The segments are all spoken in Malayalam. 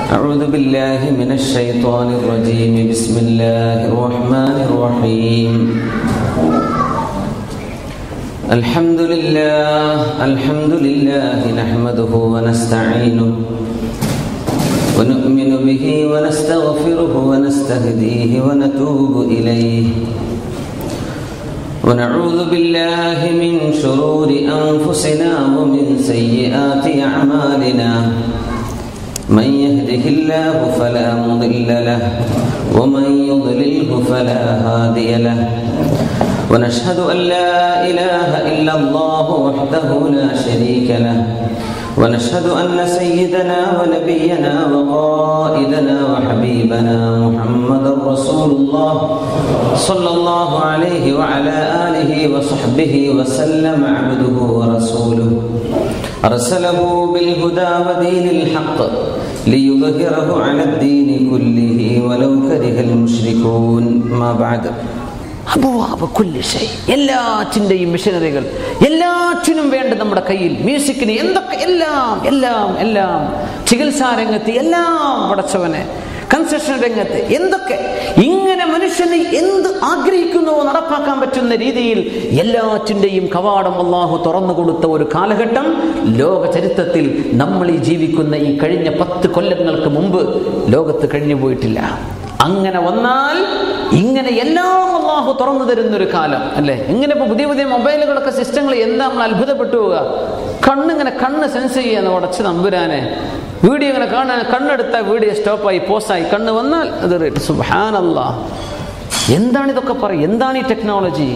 أعوذ بالله من الشيطان الرجيم بسم الله الرحمن الرحيم الحمد لله الحمد لله نحمده ونستعينه ونؤمن به ونستغفره ونستهديه ونتوب إليه ونعوذ بالله من شرور أنفسنا ومن سيئات أعمالنا من يهده الله فلا مضل له ومن يضلله فلا هادي له ونشهد أن لا إله إلا الله وحده لا شريك له ونشهد أن سيدنا ونبينا وقائدنا وحبيبنا محمد رسول الله صلى الله عليه وعلى آله وصحبه وسلم عبده ورسوله أرسله بالهدى ودين الحق ليظهره على الدين كله ولو كره المشركون ما بعد അബുവാബ് കുല്ലി ഷൈ എല്ലാറ്റിൻ്റെയും മിഷനറികൾ എല്ലാറ്റിനും വേണ്ട നമ്മുടെ കയ്യിൽ മ്യൂസിക്കിന് എന്തൊക്കെ എല്ലാം എല്ലാം എല്ലാം ചികിത്സാ രംഗത്ത് എല്ലാം പടച്ചവനെ കൺസ്ട്രക്ഷൻ രംഗത്ത് എന്തൊക്കെ ഇങ്ങനെ മനുഷ്യന് എന്ത് ആഗ്രഹിക്കുന്നുവോ നടപ്പാക്കാൻ പറ്റുന്ന രീതിയിൽ എല്ലാറ്റിൻ്റെയും കവാടം അള്ളാഹു തുറന്നു കൊടുത്ത ഒരു കാലഘട്ടം ലോക ചരിത്രത്തിൽ നമ്മൾ ഈ ജീവിക്കുന്ന ഈ കഴിഞ്ഞ പത്ത് കൊല്ലങ്ങൾക്ക് മുമ്പ് ലോകത്ത് കഴിഞ്ഞു പോയിട്ടില്ല അങ്ങനെ വന്നാൽ ഇങ്ങനെ എല്ലാം അള്ളാഹു തുറന്നു തരുന്ന ഒരു കാലം അല്ലേ ഇങ്ങനെ ഇപ്പൊ പുതിയ പുതിയ മൊബൈലുകളൊക്കെ സിസ്റ്റങ്ങൾ എന്താ നമ്മൾ അത്ഭുതപ്പെട്ടു പോവുക കണ്ണിങ്ങനെ കണ്ണ് സെൻസ് ചെയ്യാന്ന് ഉടച്ച് നമ്പുരാനെ വീഡിയോ ഇങ്ങനെ കാണാൻ കണ്ണെടുത്ത വീഡിയോ സ്റ്റോപ്പായി പോസ്റ്റായി കണ്ണ് വന്നാൽ അത് സുഹാനല്ല എന്താണ് ഇതൊക്കെ പറയും എന്താണ് ഈ ടെക്നോളജി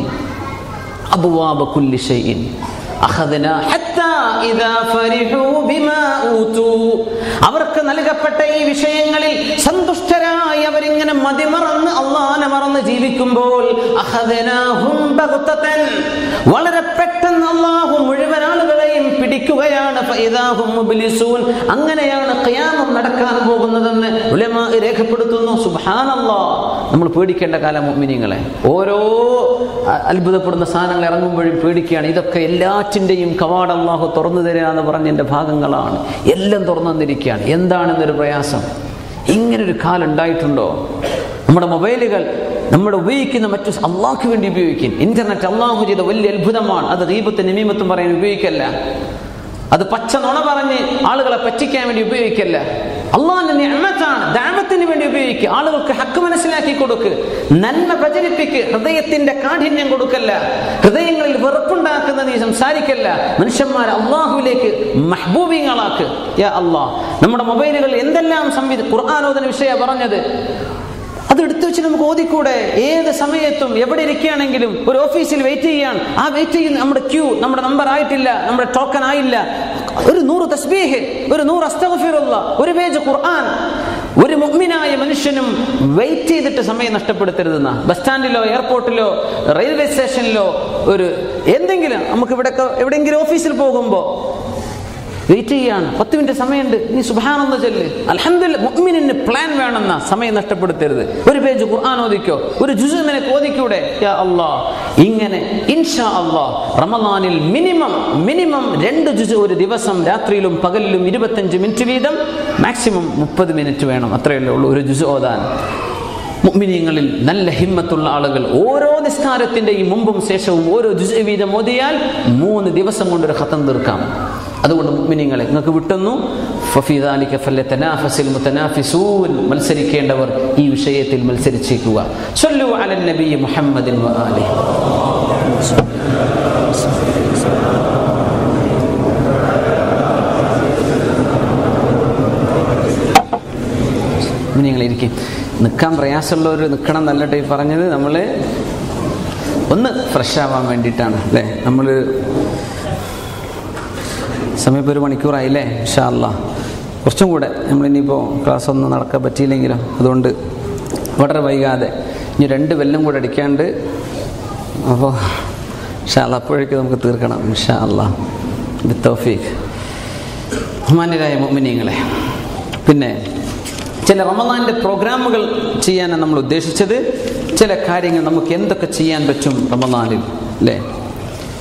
അബുവാബ കുല്ലി ഷൈഇൻ അഖദ്ന ഹത്താ ഇദാ ഫരിഹു ബിമാ ഊതു അവർക്ക് നൽകപ്പെട്ട ഈ വിഷയങ്ങളിൽ സന്തുഷ്ടരായി അവരിങ്ങനെ മതിമറന്ന് അള്ളാനെ മറന്ന് ജീവിക്കുമ്പോൾ അഖദ്നാഹും ബഗ്തതൻ വളരെ പെട്ടെന്ന് അള്ളാഹു മുഴുവൻ ആളുകളെയും പിടിക്കുകയാണ് ഫഇദാഹും മുബ്ലിസൂൻ അങ്ങനെയാണ് ഖിയാമം നടക്കാൻ പോകുന്നതെന്ന് ഉലമാ രേഖപ്പെടുത്തുന്നു സുബ്ഹാനല്ലാഹ് നമ്മൾ പേടിക്കേണ്ട കാലം മുഅ്മിനീങ്ങളെ ഓരോ അത്ഭുതപ്പെടുന്ന സാധനങ്ങൾ ഇറങ്ങുമ്പോഴും പേടിക്കുകയാണ് ഇതൊക്കെ എല്ലാറ്റിൻ്റെയും കവാട അള്ളാഹു തുറന്നു തരിക എന്ന് പറഞ്ഞതിൻ്റെ ഭാഗങ്ങളാണ് എല്ലാം തുറന്നു തന്നിരിക്കുകയാണ് എന്താണെന്നൊരു പ്രയാസം ഇങ്ങനൊരു കാലം ഉണ്ടായിട്ടുണ്ടോ നമ്മുടെ മൊബൈലുകൾ നമ്മൾ ഉപയോഗിക്കുന്ന മറ്റു അള്ളാഹ്ക്ക് വേണ്ടി ഉപയോഗിക്കും ഇന്റർനെറ്റ് അള്ളാഹു ചെയ്ത വലിയ അത്ഭുതമാണ് അത് ദീപത്തും നിമീമത്തും പറയാൻ ഉപയോഗിക്കല്ല അത് പച്ച നുണ പറഞ്ഞ് ആളുകളെ പറ്റിക്കാൻ വേണ്ടി ഉപയോഗിക്കല്ല അള്ളാഹിന്റെ നിഅമത്താണ് ദാവത്തിന് വേണ്ടി ഉപയോഗിക്കുക ആളുകൾക്ക് ഹക്ക് മനസ്സിലാക്കി കൊടുക്ക് നന്മ പ്രചരിപ്പിക്ക് ഹൃദയത്തിന്റെ കാഠിന്യം കൊടുക്കല്ല ഹൃദയങ്ങളിൽ വെറുപ്പുണ്ടാക്കുന്ന നീ സംസാരിക്കല്ല മനുഷ്യന്മാരെ അള്ളാഹുവിലേക്ക് മഹബൂബിങ്ങളാക്ക് യാ അള്ളാഹ് നമ്മുടെ മൊബൈലുകൾ എന്തെല്ലാം സംവിധ ഖുർആാനോദന വിഷയ പറഞ്ഞത് അത് എടുത്തു വെച്ച് നമുക്ക് ഓതിക്കൂടെ ഏത് സമയത്തും എവിടെ ഇരിക്കുകയാണെങ്കിലും ഒരു ഓഫീസിൽ വെയിറ്റ് ചെയ്യാൻ ആ വെയിറ്റ് ചെയ്യുന്ന നമ്മുടെ ക്യൂ നമ്മുടെ നമ്പർ ആയിട്ടില്ല നമ്മുടെ ടോക്കൺ ആയില്ല ഒരു നൂറ് തസ്ബീഹ് ഒരു നൂറ് അസ്തഫിറുള്ള ഒരു പേജ് ഖുർആൻ ഒരു മുഗ്മിനായ മനുഷ്യനും വെയിറ്റ് ചെയ്തിട്ട് സമയം നഷ്ടപ്പെടുത്തരുതെന്ന ബസ് സ്റ്റാൻഡിലോ എയർപോർട്ടിലോ റെയിൽവേ സ്റ്റേഷനിലോ ഒരു എന്തെങ്കിലും നമുക്ക് ഇവിടെ എവിടെയെങ്കിലും ഓഫീസിൽ പോകുമ്പോൾ വെയിറ്റ് ചെയ്യാണ് പത്ത് മിനിറ്റ് സമയമുണ്ട് നീ സുബാനെന്ന് ചെല്ല് അലഹമില്ല മുഅ്മിനിന് പ്ലാൻ വേണമെന്ന സമയം നഷ്ടപ്പെടുത്തരുത് ഒരു പേജ് ഖുർആൻ ഓദിക്കോ ഒരു ജുസു നിനക്ക് ഓദിക്കൂടെ യാ അല്ലാ ഇങ്ങനെ ഇൻഷാ അല്ലാ റമദാനിൽ മിനിമം മിനിമം രണ്ട് ജുസു ഒരു ദിവസം രാത്രിയിലും പകലിലും ഇരുപത്തഞ്ച് മിനിറ്റ് വീതം മാക്സിമം മുപ്പത് മിനിറ്റ് വേണം അത്രയല്ലേ ഉള്ളൂ ഒരു ജുസു ഓതാൻ മുഅ്മിനീങ്ങളിൽ നല്ല ഹിമ്മത്തുള്ള ആളുകൾ ഓരോ നിസ്കാരത്തിന്റെയും മുമ്പും ശേഷവും ഓരോ ജുസു വീതം ഓതിയാൽ മൂന്ന് ദിവസം കൊണ്ടൊരു ഖത്തം തീർക്കാം അതുകൊണ്ട് മുഅ്മിനീങ്ങളെ നിങ്ങൾക്ക് വിട്ടുന്നു ഫഫീദാലിക ഫല്ലതനാഫസിൽ മുതനാഫിസൂൻ മത്സരിക്കേണ്ടവർ ഈ വിഷയത്തിൽ മത്സരിച്ചേക്കുക സല്ലു അലൻ നബി മുഹമ്മദിൻ വആലിഹി നിങ്ങൾ ഇരിക്കും നിൽക്കാൻ പ്രയാസമുള്ളവർ നിൽക്കണം എന്നല്ലട്ടെ ഈ പറഞ്ഞത് നമ്മൾ ഒന്ന് ഫ്രഷ് ആവാൻ വേണ്ടിയിട്ടാണ് അല്ലേ നമ്മൾ സമയം ഇപ്പോൾ ഒരു മണിക്കൂറായില്ലേ ഷാ അല്ല കുറച്ചും കൂടെ നമ്മളിനിയിപ്പോൾ ക്ലാസ് ഒന്നും നടക്കാൻ പറ്റിയില്ലെങ്കിലോ അതുകൊണ്ട് വളരെ വൈകാതെ ഇനി രണ്ട് വെല്ലം കൂടെ അടിക്കാണ്ട് അപ്പോൾ ഷാ അല്ല അപ്പോഴേക്കും നമുക്ക് തീർക്കണം ഷാ അല്ല ബിത്തോഫീഖ് ബഹുമാന്യരായ മുമിനിയങ്ങളെ പിന്നെ ചില റമദാന്റെ പ്രോഗ്രാമുകൾ ചെയ്യാനാണ് നമ്മൾ ഉദ്ദേശിച്ചത് ചില കാര്യങ്ങൾ നമുക്ക് എന്തൊക്കെ ചെയ്യാൻ പറ്റും റമദാനിൽ അല്ലേ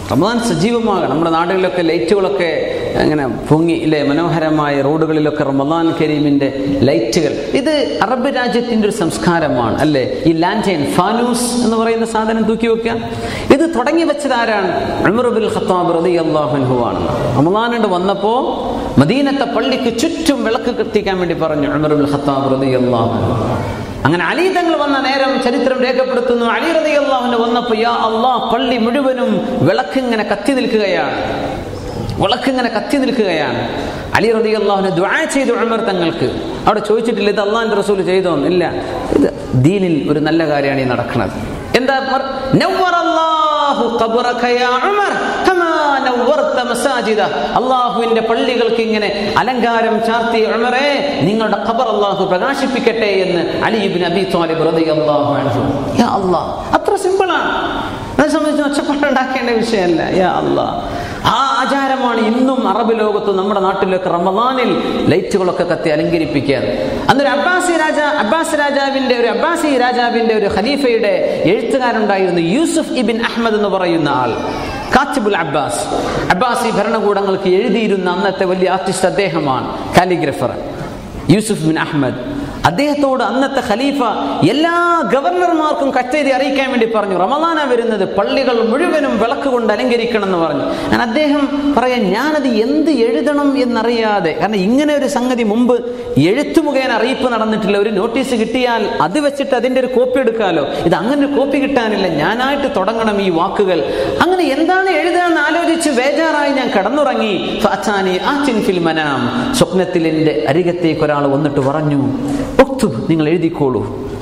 റമദാൻ സജീവമാകണം നമ്മുടെ നാടുകളിലൊക്കെ ലൈറ്റുകളൊക്കെ അങ്ങനെ പൊങ്ങി ഇല്ലേ മനോഹരമായ റോഡുകളിലൊക്കെ റമദാൻ കരീമിന്റെ ലൈറ്റുകൾ ഇത് അറബ് രാജ്യത്തിന്റെ ഒരു സംസ്കാരമാണ് അല്ലേ ഈ ലാൻറ്റൈൻ ഫാനൂസ് എന്ന് പറയുന്ന സാധനം തൂക്കി വെക്കുക ഇത് തുടങ്ങി വെച്ചത് ആരാണ് ഉമറുബിൽ ഖത്താബ് റതി അള്ളാഹുൻഹുവാണ് റമദാനുണ്ട് വന്നപ്പോൾ മദീനത്തെ പള്ളിക്ക് ചുറ്റും വിളക്ക് കത്തിക്കാൻ വേണ്ടി പറഞ്ഞു ഉമറുബിൽ ഖത്താബ് റതി അള്ളാഹു അങ്ങനെ അലി തങ്ങൾ വന്ന നേരം ചരിത്രം രേഖപ്പെടുത്തുന്നു അലി റതി അള്ളാഹുവിന് വന്നപ്പോൾ യാ അള്ളാഹ് പള്ളി മുഴുവനും വിളക്കിങ്ങനെ കത്തി നിൽക്കുകയാണ് വിളക്കിങ്ങനെ കത്തി നിൽക്കുകയാണ് അലി റതി അള്ളാഹുനെ ദ്വാ ചെയ്തു ഉമർ തങ്ങൾക്ക് അവിടെ ചോദിച്ചിട്ടില്ല ഇത് അള്ളാഹിന്റെ റസൂൽ ചെയ്തോ ഇല്ല ഇത് ദീനിൽ ഒരു നല്ല കാര്യമാണ് ഈ നടക്കുന്നത് എന്താ നവ്വറ അല്ലാഹു ഖബറക യാ ഉമർ കമാ നവ്വർത മസാജിദ അല്ലാഹുവിന്റെ പള്ളികൾക്ക് ഇങ്ങനെ അലങ്കാരം ചാർത്തി ഉമറേ നിങ്ങളുടെ ഖബർ അല്ലാഹു പ്രകാശിപ്പിക്കട്ടെ എന്ന് അലി ഇബ്നു അബി ത്വാലിബ് റളിയല്ലാഹു അൻഹു യാ അല്ലാഹ് അത്ര സിമ്പിളാണ് അതിനെ സംബന്ധിച്ച് ഒച്ചപ്പാടുണ്ടാക്കേണ്ട വിഷയമല്ല യാ അല്ലാഹ് ആ ആചാരമാണ് ഇന്നും അറബ് ലോകത്ത് നമ്മുടെ നാട്ടിലൊക്കെ റമദാനിൽ ലൈറ്റുകളൊക്കെ കത്തി അലങ്കരിപ്പിക്കുക അന്നൊരു അബ്ബാസി രാജ അബ്ബാസ് രാജാവിന്റെ ഒരു അബ്ബാസി രാജാവിന്റെ ഒരു ഖലീഫയുടെ എഴുത്തുകാരുണ്ടായിരുന്നു യൂസുഫ് ഇബിൻ അഹമ്മദ് എന്ന് പറയുന്ന ആൾ കാത്തിബുൽ അബ്ബാസ് അബ്ബാസി ഭരണകൂടങ്ങൾക്ക് എഴുതിയിരുന്ന അന്നത്തെ വലിയ ആർട്ടിസ്റ്റ് അദ്ദേഹമാണ് കാലിഗ്രഫർ യൂസുഫ് ബിൻ അഹമ്മദ് അദ്ദേഹത്തോട് അന്നത്തെ ഖലീഫ എല്ലാ ഗവർണർമാർക്കും കത്തെഴുതി അറിയിക്കാൻ വേണ്ടി പറഞ്ഞു റമദാന വരുന്നത് പള്ളികൾ മുഴുവനും വിളക്ക് കൊണ്ട് അലങ്കരിക്കണം എന്ന് പറഞ്ഞു ഞാൻ അദ്ദേഹം പറയാൻ ഞാനത് എന്ത് എഴുതണം എന്നറിയാതെ കാരണം ഇങ്ങനെ ഒരു സംഗതി മുമ്പ് എഴുത്തു മുഖേന അറിയിപ്പ് നടന്നിട്ടില്ല ഒരു നോട്ടീസ് കിട്ടിയാൽ അത് വെച്ചിട്ട് അതിന്റെ ഒരു കോപ്പി എടുക്കാലോ ഇത് അങ്ങനെ ഒരു കോപ്പി കിട്ടാനില്ല ഞാനായിട്ട് തുടങ്ങണം ഈ വാക്കുകൾ അങ്ങനെ എന്താണ് എഴുതാന്ന് ആലോചിച്ച് ബേജാറായി ഞാൻ കടന്നുറങ്ങി ഫഅതാനി ആറ്റിൻ ഫിൽ മനാം സ്വപ്നത്തിൽ എൻ്റെ അരികത്തേക്ക് ഒരാൾ വന്നിട്ട് പറഞ്ഞു ഉക്തുബ് നിങ്ങൾ എഴുതിക്കോളൂ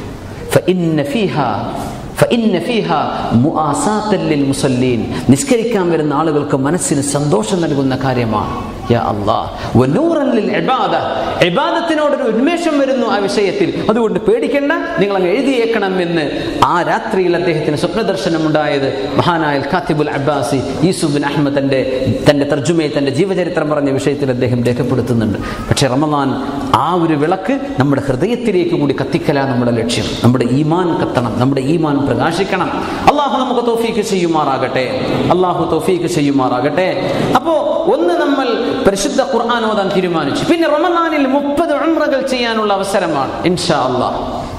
ഫഇന്ന ഫീഹാ ഫഇന്ന ഫീഹാ മുആസാത്തൻ ലിൽ മുസല്ലീൻ നിസ്കരിക്കാൻ വരുന്ന ആളുകൾക്ക് മനസ്സിന് സന്തോഷം നൽകുന്ന കാര്യമാണ് യാ അല്ലാഹ് വനൂറൻ ലിൽ ഇബാദ ഇബാദത്തിനോടൊരു ഉന്മേഷം വരുന്നു ആ വിഷയത്തിൽ അതുകൊണ്ട് പേടിക്കേണ്ട നിങ്ങൾ അങ്ങ് എഴുതിയേക്കണം എന്ന് ആ രാത്രിയിൽ അദ്ദേഹത്തിന് സ്വപ്നദർശനം ഉണ്ടായത് മഹാനായ Khatibul Abbasi Yusuf bin Ahmad തന്റെ തന്റെ തർജുമയിൽ തന്റെ ജീവചരിത്രം പറഞ്ഞ വിഷയത്തിൽ അദ്ദേഹം രേഖപ്പെടുത്തുന്നുണ്ട് പക്ഷേ റമദാൻ ആ ഒരു വിളക്ക് നമ്മുടെ ഹൃദയത്തിലേക്ക് കൂടി കത്തിക്കലാ നമ്മുടെ ലക്ഷ്യം നമ്മുടെ ഈമാൻ കത്തണം നമ്മുടെ ഈമാൻ പ്രകാശിക്കണം അള്ളാഹു നമുക്ക് തോഫീക്ക് ചെയ്യുമാറാകട്ടെ അള്ളാഹു തോഫീക്ക് ചെയ്യുമാറാകട്ടെ അപ്പോ ഒന്ന് നമ്മൾ പരിശുദ്ധ ഖുർആൻ ഓതാൻ തീരുമാനിച്ചു പിന്നെ റമദാനിൽ മുപ്പത് ഉംറകൾ ചെയ്യാനുള്ള അവസരമാണ് ഇൻഷാ അള്ളാഹ്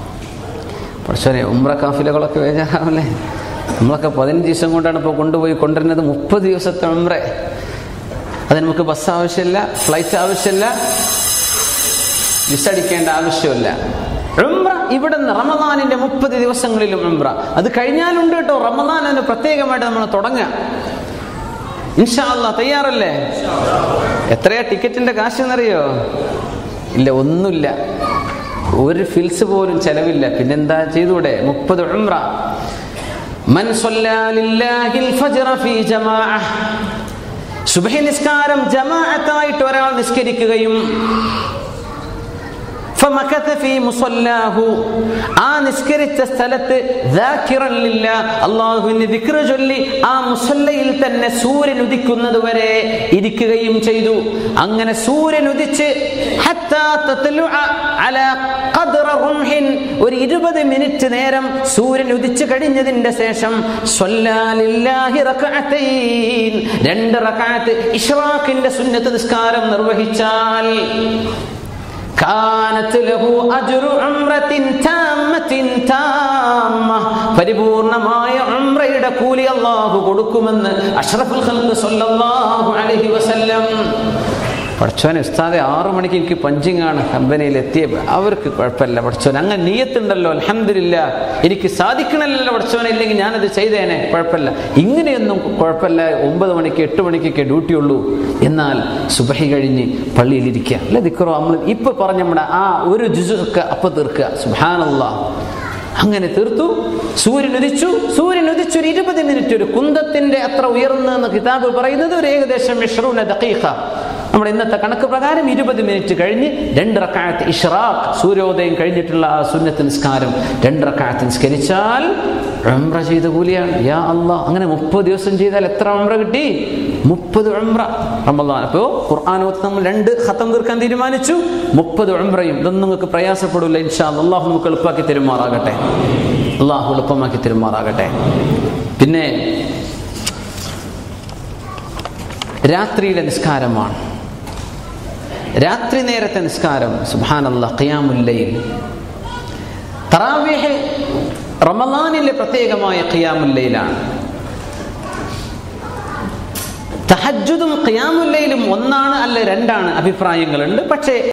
പക്ഷേ ഉംറ കാഫിലകളൊക്കെ വേജാറാവല്ലേ നമ്മളൊക്കെ പതിനഞ്ച് ദിവസം കൊണ്ടാണ് ഇപ്പോൾ കൊണ്ടുപോയി കൊണ്ടുവരുന്നത് മുപ്പത് ദിവസത്തെ ഉംറ അത് നമുക്ക് ബസ് ആവശ്യമില്ല ഫ്ലൈറ്റ് ആവശ്യമില്ല വിസടിക്കേണ്ട ആവശ്യമില്ല ഉംറ ഇവിടെ നിന്ന് റമദാനിന്റെ മുപ്പത് ദിവസങ്ങളിലും ഉംറ അത് കഴിഞ്ഞാലുണ്ട് കേട്ടോ റമദാൻ എന്ന് പ്രത്യേകമായിട്ട് നമ്മൾ തുടങ്ങുക ഇൻഷാ അല്ലാ തയ്യാറല്ലേ എത്രയാ ടിക്കറ്റിന്റെ കാശ് എന്നറിയോ ഇല്ല ഒന്നുമില്ല ഒരു ഫിൽസ് പോലും ചെലവില്ല പിന്നെന്താ ചെയ്തൂടെ മുപ്പത് ഉംറ മൻ സ്വല്ലാ ലില്ലാഹിൽ ഫജ്റ ഫീ ജമാഅ സുബ്ഹി നിസ്കാരം ജമാഅത്തായിട്ട് ഒരാൾ നിസ്കരിക്കുകയും فمكث في مصلاه ആ നിസ്കരിച്ച സ്ഥലത്ത് ذاكرا لله അല്ലാഹുവിന്റെ ദിക്ർ ചൊല്ലി ആ മുസല്ലയിൽ തന്നെ സൂര്യൻ ഉദിക്കുന്നത് വരെ ഇരിക്കുകയും ചെയ്തു അങ്ങനെ സൂര്യൻ ഉദിച്ച് حتى تطلع على قدر رمح ഒരു ഇരുപത് മിനിറ്റ് നേരം സൂര്യൻ ഉദിച്ചു കഴിഞ്ഞതിന്റെ ശേഷം സ്വല്ലാ ലില്ലാഹി റക്അത്തൈൻ രണ്ട് റക്അത്ത് ഇഷ്റാഖിന്റെ സുന്നത്ത് നിസ്കാരം നിർവഹിച്ചാൽ كانت له أجر عمرة تامة تامة പരിപൂർണമായ ഉംറയുടെ കൂലി അള്ളാഹു കൊടുക്കുമെന്ന് അഷ്റഫുൽ ഖൽഖ് സല്ലല്ലാഹു അലൈഹി വസല്ലം പഠിച്ചോനെ ഉസ്താദെ ആറു മണിക്ക് എനിക്ക് പഞ്ചിങ് ആണ് കമ്പനിയിൽ എത്തിയ അവർക്ക് കുഴപ്പമില്ല പഠിച്ചോൻ അങ്ങനെ നീയത്തുണ്ടല്ലോ അലഹമില്ല എനിക്ക് സാധിക്കണമല്ലോ പഠിച്ചോനെ ഇല്ലെങ്കിൽ ഞാനത് ചെയ്തേനെ കുഴപ്പമില്ല ഇങ്ങനെയൊന്നും കുഴപ്പമില്ല ഒമ്പത് മണിക്ക് എട്ട് മണിക്കൊക്കെ ഡ്യൂട്ടി ഉള്ളൂ എന്നാൽ സുബഹി കഴിഞ്ഞ് പള്ളിയിലിരിക്കുക അല്ലെ ദിക്കറോ നമ്മൾ ഇപ്പൊ പറഞ്ഞ നമ്മുടെ ആ ഒരു ജുസു ഒക്കെ അപ്പൊ തീർക്കുക സുഹാനല്ല അങ്ങനെ തീർത്തു സൂര്യൻ ഉദിച്ചു സൂര്യൻ ഉദിച്ചു ഒരു ഇരുപത് മിനിറ്റ് ഒരു കുന്തത്തിന്റെ അത്ര ഉയർന്നെന്ന് കിതാബ് പറയുന്നത് ഒരു ഏകദേശം ഇഷ്റൂന ദഖീഖ നമ്മുടെ ഇന്നത്തെ കണക്ക് പ്രകാരം ഇരുപത് മിനിറ്റ് കഴിഞ്ഞ് രണ്ട് റക്കായത്ത് ഇഷ്റാഖ് സൂര്യോദയം കഴിഞ്ഞിട്ടുള്ള ആ സുന്നത്ത് നിസ്കാരം രണ്ട് റക്കായത്ത് നിസ്കരിച്ചാൽ ഉംറ ചെയ്ത കൂലിയാണ് യാ അള്ളാ അങ്ങനെ മുപ്പത് ദിവസം ചെയ്താൽ എത്ര ഉംറ കിട്ടി മുപ്പത് ഉംറ റമദാൻ അപ്പോൾ ഖുർആാനോത്ത് നമ്മൾ രണ്ട് ഖത്തം തീർക്കാൻ തീരുമാനിച്ചു മുപ്പത് ഉംറയും ഇതൊന്നും നിങ്ങൾക്ക് പ്രയാസപ്പെടില്ല ഇൻഷാ അല്ലാ. അള്ളാഹു നമുക്ക് എളുപ്പമാക്കി തരുമാറാകട്ടെ അള്ളാഹു എളുപ്പമാക്കി തരുമാറാകട്ടെ പിന്നെ രാത്രിയിലെ നിസ്കാരമാണ് രാത്രി നേരത്തെ നിസ്കാരം സുബാനല്ല ഖിയാമുല്ലയിൽ തറാവേഹ് റമദാനിലെ പ്രത്യേകമായ ഖിയാമുല്ലയിലാണ് തഹജ്ജുദും ഖിയാമുല്ലയിലും ഒന്നാണ് അല്ല രണ്ടാണ് അഭിപ്രായങ്ങളുണ്ട് പക്ഷേ